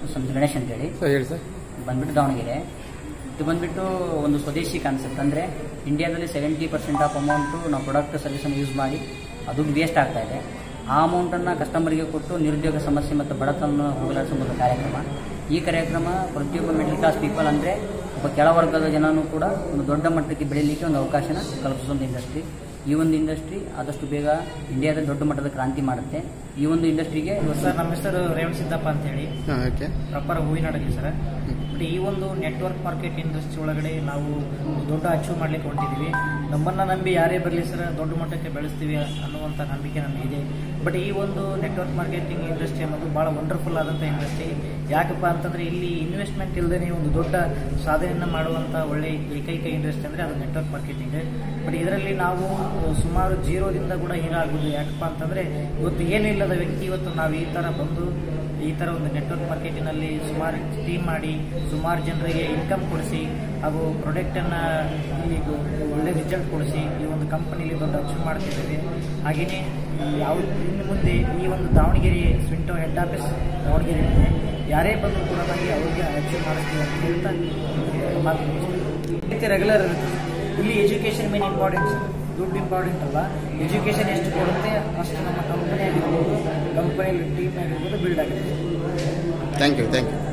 ಸಂತ ಗಣೇಶ್ ಅಂತೇಳಿ ಸರ್ ಹೇಳಿ ಸರ್ ಬಂದ್ಬಿಟ್ಟು ದಾವಣಗೆರೆ ಇದು ಬಂದ್ಬಿಟ್ಟು ಒಂದು ಸ್ವದೇಶಿ ಕಾನ್ಸೆಪ್ಟ್ ಅಂದರೆ ಇಂಡಿಯಾದಲ್ಲಿ ಸೆವೆಂಟಿ ಪರ್ಸೆಂಟ್ ಆಫ್ ಅಮೌಂಟು ನಾವು ಪ್ರಾಡಕ್ಟ್ ಸರ್ವಿಸನ್ನು ಯೂಸ್ ಮಾಡಿ ಅದು ವೇಸ್ಟ್ ಆಗ್ತಾ ಇದೆ ಆ ಅಮೌಂಟನ್ನು ಕಸ್ಟಮರ್ಗೆ ಕೊಟ್ಟು ನಿರುದ್ಯೋಗ ಸಮಸ್ಯೆ ಮತ್ತು ಬಡತನ ಹೋಗಲಾಡಿಸೋ ಒಂದು ಕಾರ್ಯಕ್ರಮ ಈ ಕಾರ್ಯಕ್ರಮ ಪ್ರತಿಯೊಬ್ಬ ಮಿಡಲ್ ಕ್ಲಾಸ್ ಪೀಪಲ್ ಅಂದರೆ ಒಬ್ಬ ಕೆಳವರ್ಗದ ಜನನೂ ಕೂಡ ಒಂದು ದೊಡ್ಡ ಮಟ್ಟಕ್ಕೆ ಬೆಳೀಲಿಕ್ಕೆ ಒಂದು ಅವಕಾಶನ ಕಲ್ಪಿಸುವಂಥ ಇಂಡಸ್ಟ್ರಿ ಈ ಒಂದು ಇಂಡಸ್ಟ್ರಿ ಆದಷ್ಟು ಬೇಗ ಇಂಡಿಯಾದ ದೊಡ್ಡ ಮಟ್ಟದ ಕ್ರಾಂತಿ ಮಾಡುತ್ತೆ ಈ ಒಂದು ಇಂಡಸ್ಟ್ರಿಗೆ ಸರ್ ನಮ್ಮ ಹೆಸರು ರೇವಣ್ ಸಿದ್ದಪ್ಪ ಅಂತೇಳಿ ಹಾಂ okay proper Hoovinadagi sir but ಈ ಒಂದು ನೆಟ್ವರ್ಕ್ ಮಾರ್ಕೆಟ್ ಇಂಡಸ್ಟ್ರಿ ಒಳಗಡೆ ನಾವು ದೊಡ್ಡ ಅಚೀವ್ ಮಾಡ್ಲಿಕ್ಕೆ ಹೊಂಟಿದ್ದೀವಿ ನಮ್ಮನ್ನ ನಂಬಿ ಯಾರೇ ಬರಲಿ ಸರ್ ದೊಡ್ಡ ಮಟ್ಟಕ್ಕೆ ಬೆಳೆಸ್ತೀವಿ ಅನ್ನುವಂಥ ನಂಬಿಕೆ ನಮಗಿದೆ ಬಟ್ ಈ ಒಂದು ನೆಟ್ವರ್ಕ್ ಮಾರ್ಕೆಟಿಂಗ್ ಇಂಡಸ್ಟ್ರಿ ಅನ್ನೋದು ಭಾಳ ವಂಡರ್ಫುಲ್ ಆದಂಥ ಇಂಡಸ್ಟ್ರಿ ಯಾಕಪ್ಪ ಅಂತಂದ್ರೆ ಇಲ್ಲಿ ಇನ್ವೆಸ್ಟ್ಮೆಂಟ್ ಇಲ್ಲದೇ ಒಂದು ದೊಡ್ಡ ಸಾಧನೆಯನ್ನು ಮಾಡುವಂಥ ಒಳ್ಳೆ ಏಕೈಕ ಇಂಡಸ್ಟ್ರಿ ಅಂದರೆ ಅದು ನೆಟ್ವರ್ಕ್ ಮಾರ್ಕೆಟಿಂಗ್ ಬಟ್ ಇದರಲ್ಲಿ ನಾವು ಸುಮಾರು ಜೀರೋದಿಂದ ಕೂಡ ಹೀರಾಗುವುದು ಯಾಕಪ್ಪ ಅಂತಂದರೆ ಇವತ್ತು ಏನಿಲ್ಲದ ವ್ಯಕ್ತಿ ಇವತ್ತು ನಾವು ಈ ಥರ ಬಂದು ಈ ಥರ ಒಂದು ನೆಟ್ವರ್ಕ್ ಮಾರ್ಕೆಟಿನಲ್ಲಿ ಸುಮಾರು ಟೀಮ್ ಮಾಡಿ ಸುಮಾರು ಜನರಿಗೆ ಇನ್ಕಮ್ ಕೊಡಿಸಿ ಹಾಗೂ ಪ್ರಾಡಕ್ಟನ್ನು ಇಲ್ಲಿ ಗೊ- ಒಳ್ಳೆ ರಿಸಲ್ಟ್ ಕೊಡಿಸಿ ಈ ಒಂದು ಕಂಪನಿಲಿ ದೊಡ್ಡ ಅಚೀವ್ ಮಾಡ್ತಿದ್ದೇವೆ ಹಾಗೆಯೇ ಯಾವ ಇನ್ನು ಮುಂದೆ ಈ ಒಂದು ದಾವಣಗೆರೆ ಸ್ವಿಂಟೋ ಹೆಡ್ ಆಫೀಸ್ ದಾವಣಗೆರೆ ಇದೆ ಯಾರೇ ಬಂದರೂ ಕೂಡ ನಮಗೆ ಅವ್ರಿಗೆ ಅಚೀವ್ ಮಾಡಿಸ್ತೀವಿ ಅಂತ ಹೇಳ್ತಾ ಮಾತು ಮುಗಿಸ್ತೀನಿ. ರೆಗ್ಯುಲರ್ ಇರುತ್ತೆ ಇಲ್ಲಿ ಎಜುಕೇಷನ್ ಮೇನ್ ಇಂಪಾರ್ಟೆಂಟ್ ದುಡ್ಡು ಇಂಪಾರ್ಟೆಂಟ್ ಅಲ್ಲ ಎಜುಕೇಷನ್ ಎಷ್ಟು ಕೊಡುತ್ತೆ ಅಷ್ಟು ನಮ್ಮ ಕಂಪನಿ ಆಗಿರ್ಬೋದು ಕಂಪನಿ ಟೀಮ್ ಆಗಿರ್ಬೋದು ಬಿಲ್ಡ್ ಆಗುತ್ತೆ ಥ್ಯಾಂಕ್ ಯು ಥ್ಯಾಂಕ್ ಯು